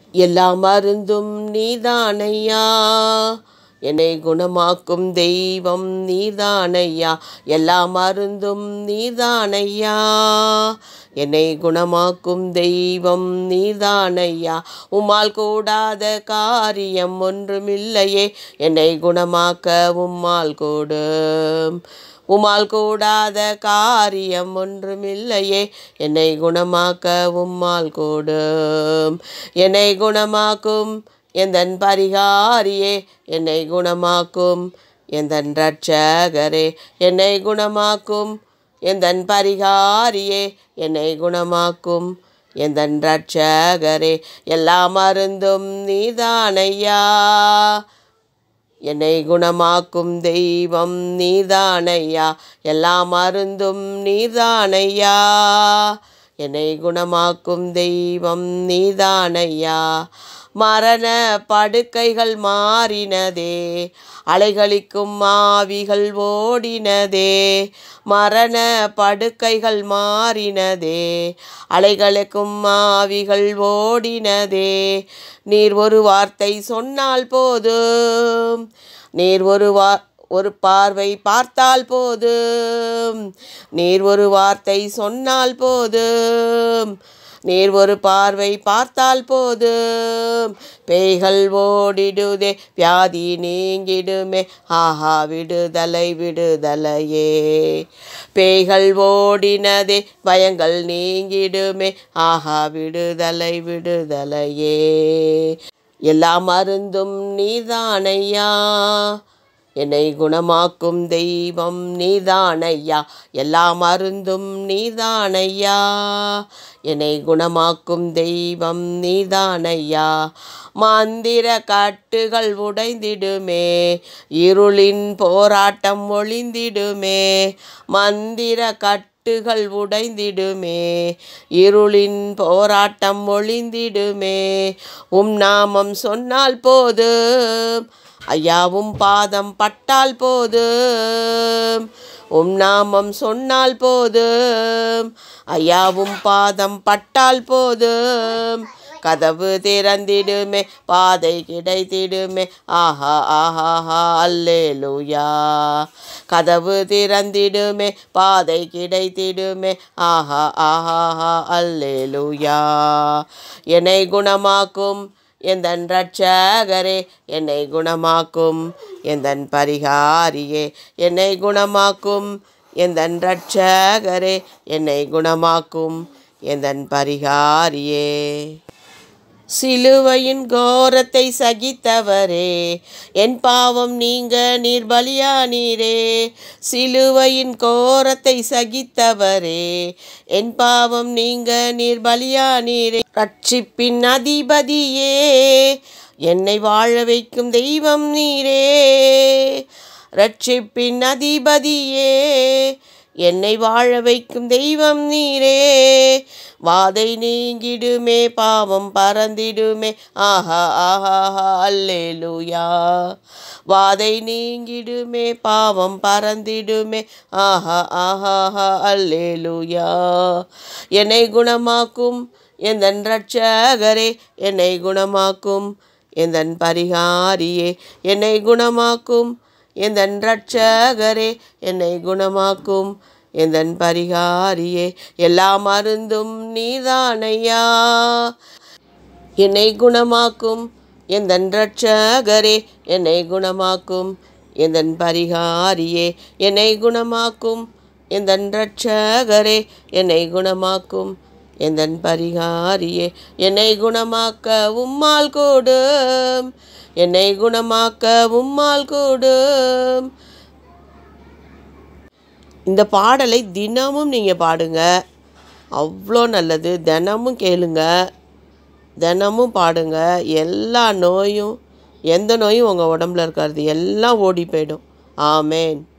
எல்லா மருந்தும் நீதானையா என்னை குணமாக்கும் தெய்வம் நீதானையா எல்லா மருந்தும் நீதானையா என்னை குணமாக்கும் தெய்வம் நீதானையா உம்மால் கூடாத காரியம் ஒன்றுமில்லையே என்னை குணமாக்க உம்மால் கூடும் உம்மால் கூடாத காரியம் ஒன்றுமில்லையே என்னை குணமாக்க உம்மால் கூடும் என்னை குணமாக்கும் எந்தன் பரிகாரியே என்னை குணமாக்கும் எந்தன் ரட்சகரே என்னை குணமாக்கும் எந்தன் பரிகாரியே என்னை குணமாக்கும் எந்தன் ரட்சகரே எல்லா மருந்தும் நீதானையா என்னை குணமாக்கும் தெய்வம் நீதானையா எல்லா மருந்தும் நீதானையா என்னை குணமாக்கும் தெய்வம் நீதானையா மரண படுக்கைகள் மாறினதே அலைகளிக்கும் ஆவிகள் ஓடினதே மரண படுக்கைகள் மாறினதே அலைகளுக்கும் ஆவிகள் ஓடினதே நீர் ஒரு வார்த்தை சொன்னால் போதும் நீர் ஒரு வா ஒரு பார்வை பார்த்தால் போதும் நீர் ஒரு வார்த்தை சொன்னால் போதும் நீர் ஒரு பார்வை பார்த்தால் போதும் பேய்கள் ஓடிடுதே வியாதி நீங்கிடுமே ஆஹா விடுதலை விடுதலையே பேய்கள் ஓடினதே பயங்கள் நீங்கிடுமே ஆஹா விடுதலை விடுதலையே எல்லா மருந்தும் நீதானையா என்னை குணமாக்கும் தெய்வம் நீதானையா எல்லா மருந்தும் நீதானையா என்னை குணமாக்கும் தெய்வம் நீதானையா மந்திர கட்டுகள் உடைந்திடுமே இருளின் போராட்டம் ஒளிந்திடுமே மந்திர கட்டுகள் உடைந்திடுமே இருளின் போராட்டம் ஒளிந்திடுமே உம் நாமம் சொன்னால் போதும் ஐயாவும் பாதம் பட்டால் போதும் உம் நாமம் சொன்னால் போதும் ஐயாவும் பாதம் பட்டால் போதும் கதவு திறந்திடுமே பாதை கிடைத்திடுமே ஆஹா ஆஹா அல்லேலூயா கதவு திறந்திடுமே பாதை கிடைத்திடுமே ஆஹா ஆஹா அல்லேலூயா என்னை குணமாக்கும் எந்தன் ரட்சகரே என்னை குணமாக்கும் எந்தன் பரிகாரியே என்னை குணமாக்கும் எந்தன் ரட்சகரே என்னை குணமாக்கும் எந்தன் பரிகாரியே சிலுவையின் கோரத்தை சகித்தவரே என் பாவம் நீங்க நீர் பலியானீரே சிலுவையின் கோரத்தை சகித்தவரே என் பாவம் நீங்க நீர் பலியானீரே ரட்சிப்பின் அதிபதியே என்னை வாழ வைக்கும் தெய்வம் நீரே ரட்சிப்பின் அதிபதியே என்னை வாழ வைக்கும் தெய்வம் நீரே வாதை நீங்கிடுமே பாவம் பறந்திடுமே ஆஹா ஆஹா அல்லேலூயா வாதை நீங்கிடுமே பாவம் பறந்திடுமே ஆஹா ஆஹா அல்லேலூயா என்னை குணமாக்கும் எந்தன் ரட்சகரே என்னை குணமாக்கும் எந்தன் பரிகாரியே என்னை குணமாக்கும் எந்தன் ரட்சகரே என்னை குணமாக்கும் எந்தன் பரிகாரியே எல்லா மருந்தும் நீதானையா என்னை குணமாக்கும் எந்தன் ரட்சகரே என்னை குணமாக்கும் எந்தன் பரிகாரியே என்னை குணமாக்கும் எந்தன் ரட்சகரே என்னை குணமாக்கும் எந்தன் பரிகாரியே என்னை குணமாக்க உம்மால் கூடும் என்னை குணமாக்க உம்மால் கூடும் இந்த பாடலை தினமும் நீங்கள் பாடுங்க அவ்வளோ நல்லது தினமும் கேளுங்க தினமும் பாடுங்க எல்லா நோயும் எந்த நோயும் உங்கள் உடம்புல இருக்கிறது எல்லாம் ஓடி போயிடும் ஆமேன்